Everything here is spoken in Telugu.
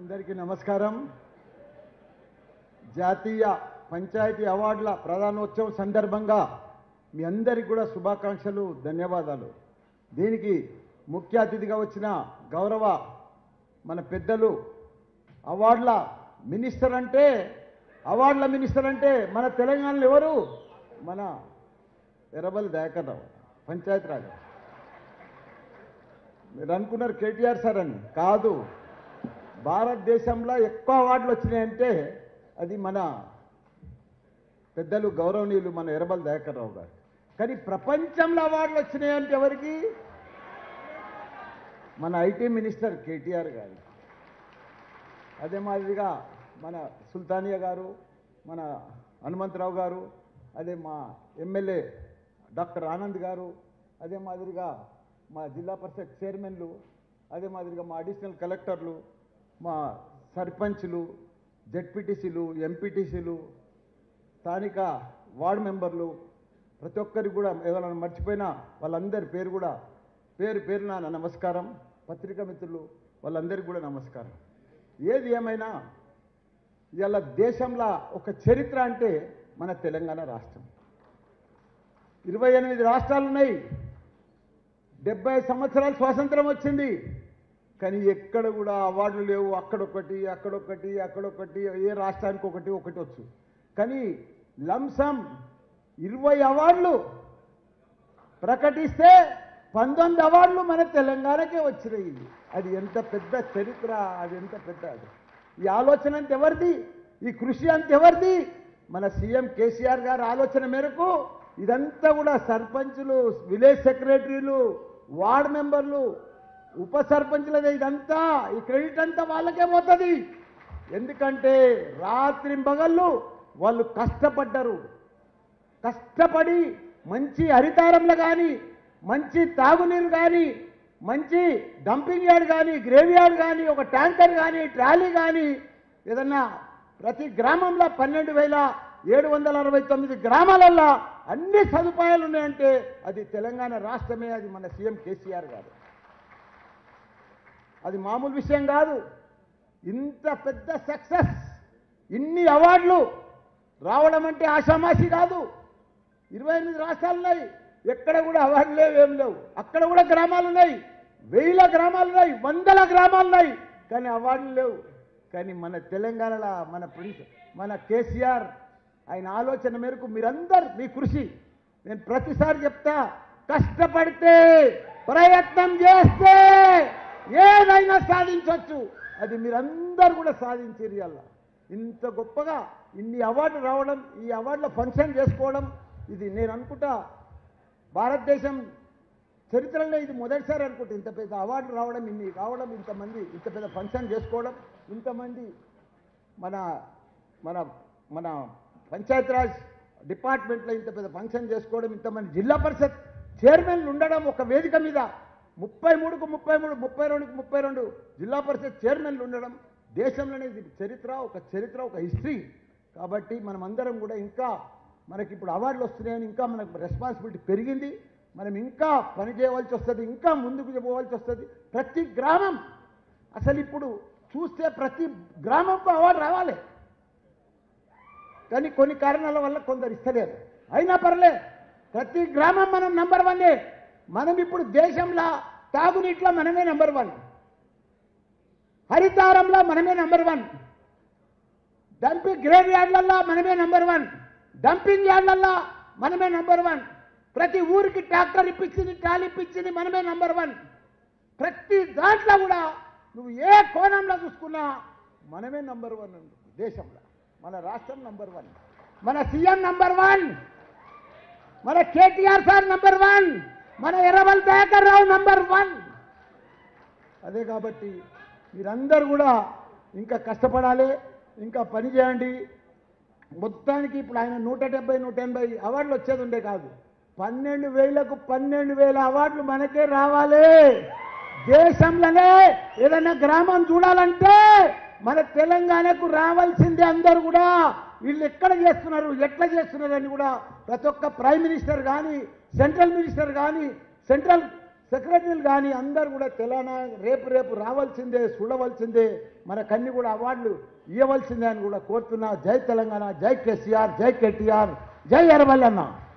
అందరికీ నమస్కారం జాతీయ పంచాయతీ అవార్డుల ప్రధానోత్సవం సందర్భంగా మీ అందరికీ కూడా శుభాకాంక్షలు ధన్యవాదాలు దీనికి ముఖ్య అతిథిగా వచ్చిన గౌరవ మన పెద్దలు అవార్డుల మినిస్టర్ అంటే అవార్డుల మినిస్టర్ అంటే మన తెలంగాణలో ఎవరు మన ఎర్రబల్లి దయాకర్ రావు పంచాయతీరాజ్ మీరు అనుకున్నారు కేటీఆర్ సార్ అని కాదు భారతదేశంలో ఎక్కువ అవార్డులు వచ్చినాయంటే అది మన పెద్దలు గౌరవనీయులు మన ఎర్రబల్ దయాకర్ రావు గారు కానీ ప్రపంచంలో అవార్డులు వచ్చినాయంటే ఎవరికి మన ఐటీ మినిస్టర్ కేటీఆర్ గారు అదే మాదిరిగా మన సుల్తానియా గారు మన హనుమంతరావు గారు అదే మా ఎమ్మెల్యే డాక్టర్ ఆనంద్ గారు అదే మాదిరిగా మా జిల్లా పరిషత్ చైర్మన్లు అదే మాదిరిగా మా అడిషనల్ కలెక్టర్లు మా సర్పంచ్లు జెడ్పీటీసీలు ఎంపీటీసీలు స్థానిక వార్డు మెంబర్లు ప్రతి ఒక్కరికి కూడా ఎవరైనా మర్చిపోయినా వాళ్ళందరి పేరు కూడా పేరు పేరున నా నమస్కారం పత్రికా మిత్రులు వాళ్ళందరికీ కూడా నమస్కారం ఏది ఏమైనా ఇవాళ దేశంలో ఒక చరిత్ర అంటే మన తెలంగాణ రాష్ట్రం ఇరవై ఎనిమిది రాష్ట్రాలు ఉన్నాయి డెబ్బై సంవత్సరాలు స్వాతంత్రం వచ్చింది కానీ ఎక్కడ కూడా అవార్డులు లేవు అక్కడొకటి అక్కడొకటి అక్కడొకటి ఏ రాష్ట్రానికి ఒకటి ఒకటి వచ్చు కానీ లంసం ఇరవై అవార్డులు ప్రకటిస్తే పంతొమ్మిది అవార్డులు మన తెలంగాణకే వచ్చినాయి అది ఎంత పెద్ద చరిత్ర అది ఎంత పెద్ద అది. ఈ ఆలోచన అంత ఎవరిది ఈ కృషి అంత ఎవరిది మన సీఎం కేసీఆర్ గారి ఆలోచన మేరకు ఇదంతా కూడా సర్పంచులు విలేజ్ సెక్రటరీలు వార్డు మెంబర్లు ఉప సర్పంచులదే ఇదంతా ఈ క్రెడిట్ అంతా వాళ్ళకే పోతుంది ఎందుకంటే రాత్రి పగళ్ళు వాళ్ళు కష్టపడ్డారు కష్టపడి మంచి హరితారంలో కానీ మంచి తాగునీరు కానీ మంచి డంపింగ్ యార్డ్ కానీ గ్రేవ్ యార్డ్ కానీ ఒక ట్యాంకర్ కానీ ట్రాలీ కానీ ఏదన్నా ప్రతి గ్రామంలో పన్నెండు వేల ఏడు వందల అరవై తొమ్మిది గ్రామాలల్లో అన్ని సదుపాయాలు ఉన్నాయంటే అది తెలంగాణ రాష్ట్రమే అది మన సీఎం కేసీఆర్ గారు అది మామూలు విషయం కాదు ఇంత పెద్ద సక్సెస్ ఇన్ని అవార్డులు రావడం అంటే ఆషామాషి కాదు ఇరవై ఎనిమిది రాష్ట్రాలు ఉన్నాయి ఎక్కడ కూడా అవార్డులు లేవు ఏం లేవు అక్కడ కూడా గ్రామాలు ఉన్నాయి వేల గ్రామాలు ఉన్నాయి వందల గ్రామాలు ఉన్నాయి కానీ అవార్డులు లేవు కానీ మన తెలంగాణలో మన ప్రిన్స్ మన కేసీఆర్ ఆయన ఆలోచన మేరకు మీరందరు మీ కృషి నేను ప్రతిసారి చెప్తా కష్టపడితే ప్రయత్నం చేస్తే ఏదైనా సాధించవచ్చు అది మీరందరూ కూడా సాధించారు ఇవాళ ఇంత గొప్పగా ఇన్ని అవార్డు రావడం ఈ అవార్డుల ఫంక్షన్ చేసుకోవడం ఇది నేను అనుకుంటా భారతదేశం చరిత్రలో ఇది మొదటిసారి అనుకుంటా ఇంత పెద్ద అవార్డు రావడం ఇన్ని రావడం ఇంతమంది ఇంత పెద్ద ఫంక్షన్ చేసుకోవడం ఇంతమంది మన మన మన పంచాయతీరాజ్ డిపార్ట్మెంట్లో ఇంత పెద్ద ఫంక్షన్ చేసుకోవడం ఇంతమంది జిల్లా పరిషత్ చైర్మన్లు ఉండడం ఒక వేదిక మీద ముప్పై మూడుకు ముప్పై మూడు ముప్పై రెండుకు ముప్పై రెండు జిల్లా పరిషత్ చైర్మన్లు ఉండడం దేశంలోనే ఇది చరిత్ర ఒక చరిత్ర ఒక హిస్టరీ కాబట్టి మనం అందరం కూడా ఇంకా మనకి ఇప్పుడు అవార్డులు వస్తున్నాయని ఇంకా మనకు రెస్పాన్సిబిలిటీ పెరిగింది మనం ఇంకా పని చేయవలసి వస్తుంది ఇంకా ముందుకు పోవాల్సి వస్తుంది ప్రతి గ్రామం అసలు ఇప్పుడు చూస్తే ప్రతి గ్రామంకు అవార్డు రావాలి కానీ కొన్ని కారణాల వల్ల కొందరు ఇస్తలేరు అయినా పర్లే ప్రతి గ్రామం మనం నంబర్ వన్నే మనం ఇప్పుడు దేశంలో తాగునీటిలో మనమే నంబర్ వన్ హరితారంలో మనమే నంబర్ వన్ డంపింగ్ గ్రేవ్ యార్డ్లల్లో మనమే నంబర్ వన్ డంపింగ్ యార్డ్లల్లో మనమే నంబర్ వన్ ప్రతి ఊరికి ట్రాక్టర్ ఇప్పించింది ట్రాలీ ఇప్పించింది మనమే నంబర్ వన్ ప్రతి దాంట్లో కూడా నువ్వు ఏ కోణంలో చూసుకున్నా మనమే నంబర్ వన్ దేశంలో మన రాష్ట్రం నంబర్ వన్ మన సీఎం నంబర్ వన్ మన కేటీఆర్ సార్ నంబర్ వన్ మన ఎర్రవల్ దయాకర్ రావు నంబర్ వన్ అదే కాబట్టి మీరందరూ కూడా ఇంకా కష్టపడాలి ఇంకా పని చేయండి మొత్తానికి ఇప్పుడు ఆయన నూట డెబ్బై నూట ఎనభై అవార్డులు వచ్చేది ఉండే కాదు పన్నెండు వేలకు పన్నెండు వేల అవార్డులు మనకే రావాలి దేశంలోనే ఏదైనా గ్రామం చూడాలంటే మన తెలంగాణకు రావాల్సిందే అందరూ కూడా వీళ్ళు ఎక్కడ చేస్తున్నారు ఎట్లా చేస్తున్నారు అని కూడా ప్రతి ఒక్క ప్రైమ్ మినిస్టర్ కానీ సెంట్రల్ మినిస్టర్ కానీ సెంట్రల్ సెక్రటరీలు కానీ అందరు కూడా తెలంగాణ రేపు రేపు రావాల్సిందే చూడవలసిందే మన కన్ని కూడా అవార్డులు ఇవ్వవలసిందే అని కూడా కోరుతున్నా జై తెలంగాణ జై కేసీఆర్ జై కేటీఆర్ జై ఎర్రబల్లన్న